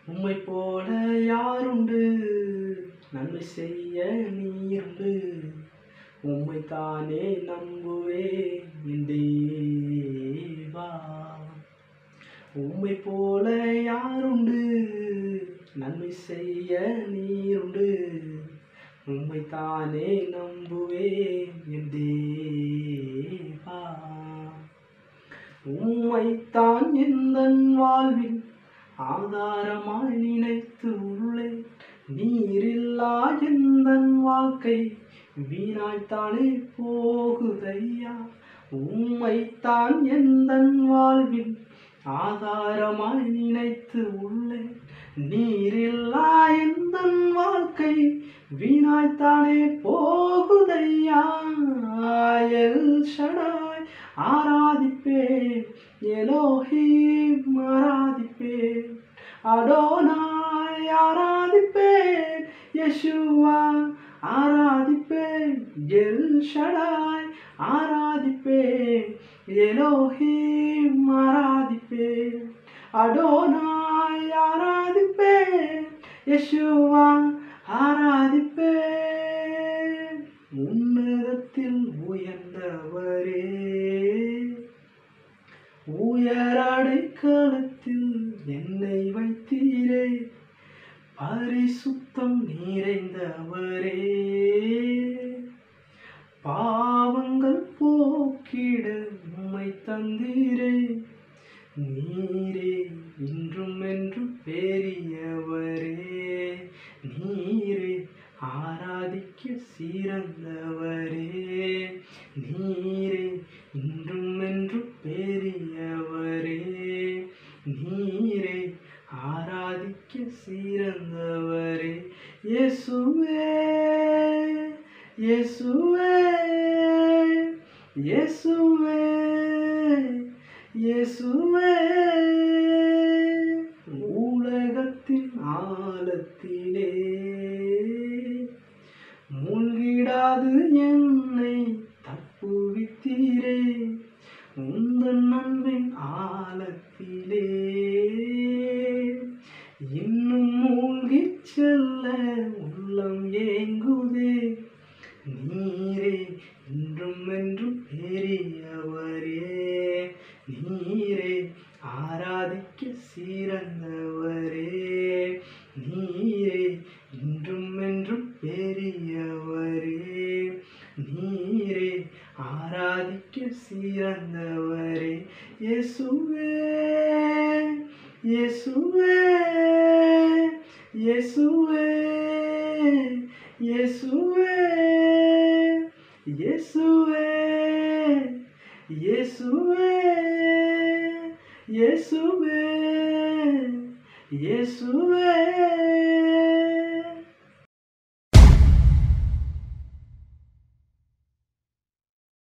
உம்மை போல யாருண்டு நன்மை செய்ய நீருண்டு உம்மை தானே நம்புவே என் தேவா உம்மை போல யாருண்டு நன்மை செய்ய நீருண்டு உம்மை தானே நம்புவே என் தேவா உம்மைத்தான் எந்த வாழ்வில் ஆதாரமாய் நினைத்து உள்ளே நீரில்லா எந்த வாழ்க்கை வீணாய்த்தானே போகுதையா உம்மைத்தான் எந்த வாழ்வில் ஆதாரமாய் நினைத்து உள்ளே நீரில்லா எந்த வாழ்க்கை வீணாய்த்தானே போகுதையா எல் ஷடாய் ஆராதிப்பேன் எலோஹீம் ஆராதிப்பேன் அடோனாய் ஆராதிப்பேன் யெஷுவா ஆராதிப்பேன் எல் ஷடாய் ஆராதிப்பேன் எலோஹீம் ஆராதிப்பேன் அடோனாய் ஆராதிப்பேன் யெஷுவா ஆராதிப்பேன் உன்னதத்தில் உயர்ந்தவரே உயர் அடைக்கலத்தில் என்னை வைத்தீரே பரிசுத்தம் நிறைந்தவரே பாவங்கள் போக்கிட உம்மை தந்தீரே நீரே இன்றும் என்றும் பெரியவரே நீரே ஆராதிக்க சிறந்தவரே நீரே இன்றும் என்றும் பெரியவரே நீரே ஆராதிக்க சிறந்தவரே இயேசுவே இயேசுவே இயேசுவே இயேசுவே உலகத்தின் ஆழத்திலே மூழ்கிடாது என்னை தப்புவித்தீரே உந்தன் அன்பின் ஆழத்திலே இன்னும் மூழ்கிச் செல்ல உள்ளம் ஏங்குதே நீரே இன்றும் என்றும் பெரியவரே நீரே ஆராதிக்க சிறந்தவரே நீரே இன்றும் என்றும் பெரியவரே நீரே ஆராதிக்க சிறந்தவரே இயேசுவே இயேசுவே இயேசுவே இயேசுவே இயேசுவே இயேசுவே இயேசுவே இயேசுவே